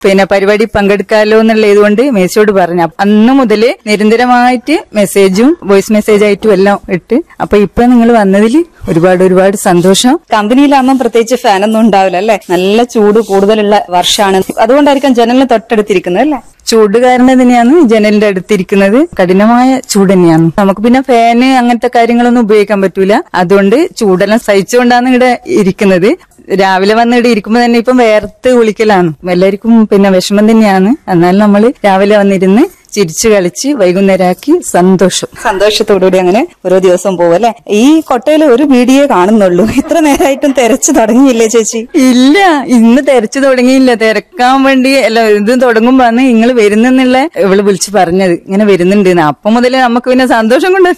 പിന്നെ പരിപാടി പങ്കെടുക്കാമല്ലോ എന്നുള്ള ഇതുകൊണ്ട് മേശയോട് പറഞ്ഞു അപ്പൊ അന്ന് മുതല് നിരന്തരമായിട്ട് മെസ്സേജും വോയിസ് മെസ്സേജ് ആയിട്ടും എല്ലാം ഇട്ട് അപ്പൊ ഇപ്പൊ നിങ്ങൾ വന്നതിൽ ഒരുപാട് ഒരുപാട് സന്തോഷം കമ്പനിയിലാകുമ്പോൾ പ്രത്യേകിച്ച് ഫാനൊന്നും ഉണ്ടാവില്ല അല്ലെ നല്ല ചൂട് കൂടുതലുള്ള വർഷമാണ് അതുകൊണ്ടായിരിക്കും ജനലിന് തൊട്ടടുത്തിരിക്കുന്നത് അല്ലെ ചൂട് കാരണം തന്നെയാണ് ജനലിന്റെ അടുത്തിരിക്കുന്നത് കഠിനമായ ചൂട് തന്നെയാണ് നമുക്ക് പിന്നെ ഫാന് അങ്ങനത്തെ കാര്യങ്ങളൊന്നും ഉപയോഗിക്കാൻ പറ്റൂല അതുകൊണ്ട് ചൂടെല്ലാം സഹിച്ചുകൊണ്ടാണ് ഇവിടെ ഇരിക്കുന്നത് രാവിലെ വന്ന് ഇവിടെ ഇരിക്കുമ്പോ തന്നെ ഇപ്പം വേർത്ത് കുളിക്കലാണ് എല്ലാവർക്കും പിന്നെ വിഷമം തന്നെയാണ് എന്നാലും നമ്മൾ രാവിലെ വന്നിരുന്ന് ചിരിച്ചു കളിച്ച് വൈകുന്നേരമാക്കി സന്തോഷം സന്തോഷത്തോടുകൂടി അങ്ങനെ ഓരോ ദിവസം പോകും അല്ലെ ഈ കൊട്ടയിൽ ഒരു വീഡിയോ കാണുന്നുള്ളൂ ഇത്ര നേരമായിട്ടും തെരച്ചു തുടങ്ങിയില്ലേ ചേച്ചി ഇല്ല ഇന്ന് തെരച്ചു തുടങ്ങിയില്ല തിരക്കാൻ വേണ്ടി അല്ല ഇത് തുടങ്ങുമ്പോന്ന് നിങ്ങൾ വരുന്നെന്നുള്ള ഇവള് വിളിച്ച് പറഞ്ഞത് ഇങ്ങനെ വരുന്നുണ്ട് അപ്പൊ മുതലേ നമുക്ക് പിന്നെ സന്തോഷം കൊണ്ട്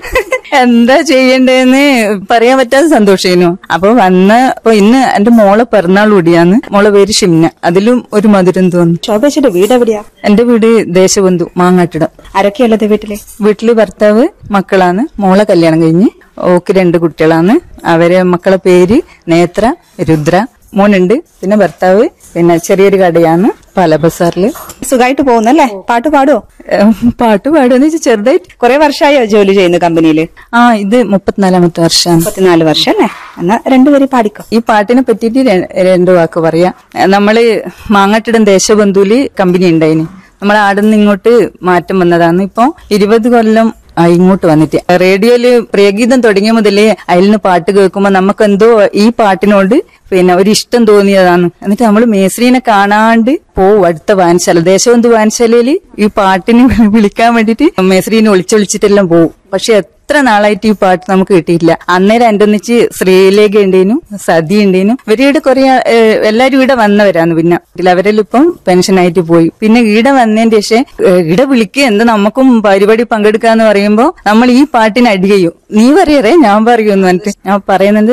എന്താ ചെയ്യണ്ടേന്ന് പറയാൻ പറ്റാതെ സന്തോഷേനു അപ്പൊ വന്ന് അപ്പൊ ഇന്ന് എന്റെ മോളെ പിറന്നാൾ കൂടിയാന്ന് മോളെ പേര് ഷിംന അതിലും ഒരു മധുരം തോന്നി ശോഭേച്ചിയുടെ വീട് എവിടെയാ എന്റെ വീട് ദേശബന്ധു മാങ്ങാട്ടിടം ആരൊക്കെയുള്ളത് വീട്ടില് വീട്ടില് ഭർത്താവ് മക്കളാണ് മോളെ കല്യാണം കഴിഞ്ഞ് ഓക്ക് രണ്ട് കുട്ടികളാണ് അവരെ മക്കളെ പേര് നേത്ര രുദ്ര മോനുണ്ട് പിന്നെ ഭർത്താവ് പിന്നെ ചെറിയൊരു കടയാണ് പാല ബസാറില് സുഖമായിട്ട് പോകുന്നല്ലേ പാട്ട് പാടുവോ ഏഹ് പാട്ട് പാടുന്ന് വെച്ചാൽ ചെറുതായിട്ട് കുറെ വർഷമായോ ജോലി ചെയ്യുന്നു കമ്പനിയിൽ ആ ഇത് മുപ്പത്തിനാലാമത്തെ വർഷമാണ് മുപ്പത്തിനാല് വർഷം അല്ലേ എന്നാ രണ്ടുപേരും പാടിക്കോ ഈ പാട്ടിനെ പറ്റിയിട്ട് ര- രണ്ടു വാക്ക് പറയാം ഏഹ് നമ്മള് മാങ്ങാട്ടിടം ദേശബന്ധുവില് കമ്പനി ഉണ്ടായിന് നമ്മൾ ആടെ നിന്ന് ഇങ്ങോട്ട് മാറ്റം വന്നതാണ് ഇപ്പൊ ഇരുപത് കൊല്ലം ആ, ഇങ്ങോട്ട് വന്നിട്ട് റേഡിയോയില് പ്രിയഗീതം തുടങ്ങിയ മുതലേ അതിൽ നിന്ന് പാട്ട് കേൾക്കുമ്പോ നമുക്ക് എന്തോ ഈ പാട്ടിനോട് പിന്നെ ഒരു ഇഷ്ടം തോന്നിയതാണ് എന്നിട്ട് നമ്മൾ മേശ്രീനെ കാണാണ്ട് പോവും അടുത്ത വായനശാല ദേശബന്ധു വായനശാലയിൽ ഈ പാട്ടിന് വിളിക്കാൻ വേണ്ടിട്ട് മേശ്രീനെ ഒളിച്ചൊളിച്ചിട്ടെല്ലാം പോവും പക്ഷെ എത്ര നാളായിട്ട് ഈ പാട്ട് നമുക്ക് കിട്ടിയിട്ടില്ല അന്നേരം എന്റെ ഒന്നിച്ച് ശ്രീലേഖ ഉണ്ടേനു സതി ഉണ്ടേനു ഇവരുടെ കുറെ എല്ലാരും ഇവിടെ വന്നവരാണ് പിന്നെ ഇതിൽ അവരെല്ലാം ഇപ്പം പെൻഷനായിട്ട് പോയി പിന്നെ ഈടെ വന്നതിന്റെ ശേഷം ഏഹ്, ഈടെ വിളിക്കുക എന്താ നമുക്കും പരിപാടി പങ്കെടുക്കാന്ന് പറയുമ്പോ നമ്മൾ ഈ പാട്ടിന് അടികയും നീ പറയറേ ഞാൻ പറയുമെന്ന് പറഞ്ഞിട്ട് ഞാൻ പറയുന്നത്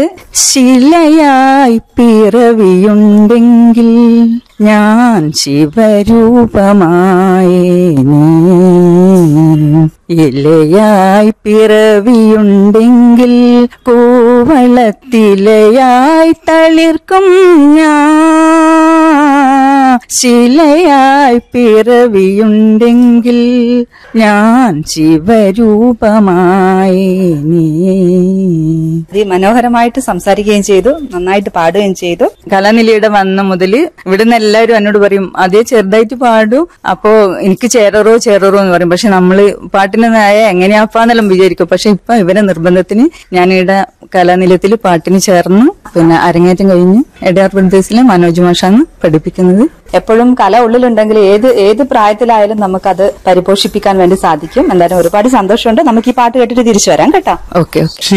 ശിലയായി പിറവിയുണ്ടെങ്കിൽ ഞാൻ ശിവരൂപമായേനേ ഇലയായി പിറവിയുണ്ടെങ്കിൽ കൂവളത്തിലയായി തളിർക്കും ഞാൻ ശിലയായി പിറവിയുണ്ടെങ്കിൽ ഞാൻ ശിവരൂപമായേനേ മനോഹരമായിട്ട് സംസാരിക്കുകയും ചെയ്തു നന്നായിട്ട് പാടുകയും ചെയ്തു കലാനിലയുടെ വന്ന മുതല് ഇവിടുന്ന് എല്ലാവരും എന്നോട് പറയും അതേ ചെറുതായിട്ട് പാടും അപ്പോ എനിക്ക് ചേററോ ചേററോ എന്ന് പറയും പക്ഷെ നമ്മള് പാട്ടിന് നായ എങ്ങനെയാപ്പാന്നെല്ലാം വിചാരിക്കും പക്ഷെ ഇപ്പൊ ഇവരെ നിർബന്ധത്തിന് ഞാനിവിടെ കലാനിലയത്തിൽ പാട്ടിന് ചേർന്നു പിന്നെ അരങ്ങേറ്റം കഴിഞ്ഞ് എഡാർ പ്രദേശിലെ മനോജ് മാഷാണ് പഠിപ്പിക്കുന്നത് എപ്പോഴും കല ഉള്ളിലുണ്ടെങ്കിൽ ഏത് ഏത് പ്രായത്തിലായാലും നമുക്കത് പരിപോഷിപ്പിക്കാൻ വേണ്ടി സാധിക്കും എന്തായാലും ഒരുപാട് സന്തോഷമുണ്ട് നമുക്ക് ഈ പാട്ട് കേട്ടിട്ട് തിരിച്ചു വരാം കേട്ടോ ഓക്കെ ഓക്കെ